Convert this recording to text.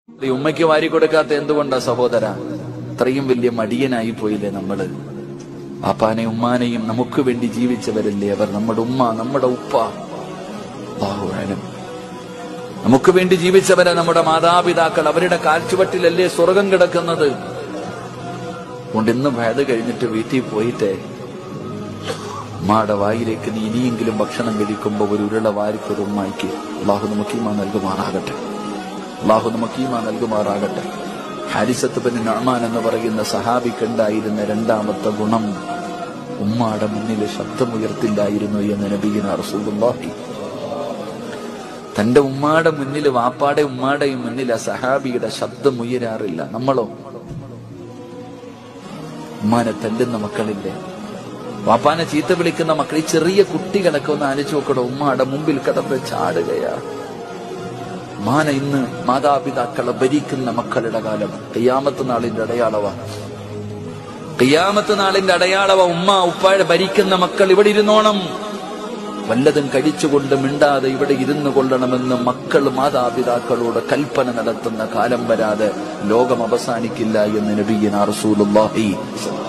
ഈ ഉമ്മയ്ക്ക് വാരി കൊടുക്കാത്ത എന്തുകൊണ്ടാ സഹോദര അത്രയും വലിയ മടിയനായി പോയില്ലേ നമ്മള് പാപ്പാനെയും ഉമ്മാനെയും നമുക്ക് വേണ്ടി ജീവിച്ചവരല്ലേ അവർ നമ്മുടെ ഉമ്മ നമ്മുടെ ഉപ്പ അല്ലാഹു അലം. നമുക്ക് വേണ്ടി ജീവിച്ചവരെ നമ്മുടെ മാതാപിതാക്കൾ അവരുടെ കാൽച്ചുവട്ടിലല്ലേ സ്വർഗം കിടക്കുന്നത് അതുകൊണ്ട് ഇന്ന് ഭേദ കഴിഞ്ഞിട്ട് വീട്ടിൽ പോയിട്ടേ ഉമ്മയുടെ വായിലേക്ക് നീ ഇനിയെങ്കിലും ഭക്ഷണം കഴിക്കുമ്പോ ഒരു ഉരുള വാരിക്കൊരു ഉമ്മായിക്ക് അള്ളാഹു നമുക്ക് ഈമാ നൽകുമാറാകട്ടെ അള്ളാഹു നമുക്ക് ഈമാ നൽകുമാറാകട്ടെ ഹാരിസത്ത് ബിൻ നഅ്മാൻ എന്ന് പറയുന്ന സഹാബിക്കുണ്ടായിരുന്ന രണ്ടാമത്തെ ഗുണം ഉമ്മാടെ മുന്നിൽ ശബ്ദമുയർത്തില്ലായിരുന്നു എന്ന് നബീന റസൂലുള്ളാഹി തന്റെ ഉമ്മാടെ മുന്നിൽ വാപ്പാടെ ഉമ്മാടെയും മുന്നിൽ ആ സഹാബിയുടെ ശബ്ദം ഉയരാറില്ല നമ്മളോ ഉമ്മാനെ തല്ലുന്ന മക്കളില്ലേ വാപ്പാനെ ചീത്ത വിളിക്കുന്ന മക്കൾ ഈ ചെറിയ കുട്ടികളൊക്കെ ഒന്ന് ആലോചിച്ച് നോക്കണോ ഉമ്മാടെ മുമ്പിൽ കിടന്ന് ചാടുകയാ മാന ഇന്ന് മാതാപിതാക്കളെ ഭരിക്കുന്ന മക്കളുടെ കാലം കയ്യാമത്ത് നാളിന്റെ അടയാളവാ കയ്യാമത്ത് നാളിന്റെ അടയാളവ ഉമ്മ ഉപ്പാഴെ ഭരിക്കുന്ന മക്കൾ ഇവിടെ ഇരുന്നോണം വല്ലതും കഴിച്ചുകൊണ്ട് മിണ്ടാതെ ഇവിടെ ഇരുന്നു കൊള്ളണമെന്ന് മക്കൾ മാതാപിതാക്കളോട് കൽപ്പന നടത്തുന്ന കാലം വരാതെ ലോകം അവസാനിക്കില്ല എന്ന് നബിയന റസൂലുള്ളാഹി സ്വല്ലല്ലാഹു